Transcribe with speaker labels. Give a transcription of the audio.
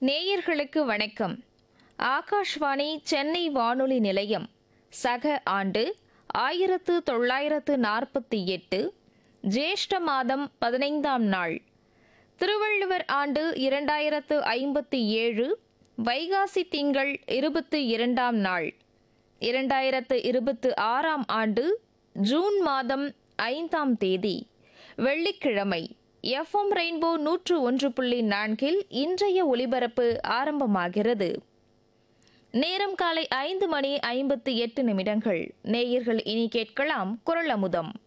Speaker 1: நேயர்களுக்கு வணக்கம் ஆகாஷ்வாணி சென்னை வானொலி நிலையம் சக ஆண்டு ஆயிரத்து தொள்ளாயிரத்து நாற்பத்தி எட்டு ஜேஷ்ட மாதம் பதினைந்தாம் நாள் திருவள்ளுவர் ஆண்டு இரண்டாயிரத்து ஐம்பத்தி ஏழு வைகாசி திங்கள் இருபத்தி இரண்டாம் நாள் இரண்டாயிரத்து இருபத்து ஆறாம் ஆண்டு ஜூன் மாதம் ஐந்தாம் தேதி வெள்ளிக்கிழமை எஃப்எம் ரெயின்போ நூற்று ஒன்று புள்ளி நான்கில் இன்றைய ஒலிபரப்பு ஆரம்பமாகிறது நேரம் காலை ஐந்து மணி ஐம்பத்தி எட்டு நிமிடங்கள் நேயர்கள் இனி கேட்கலாம் குரல் அமுதம்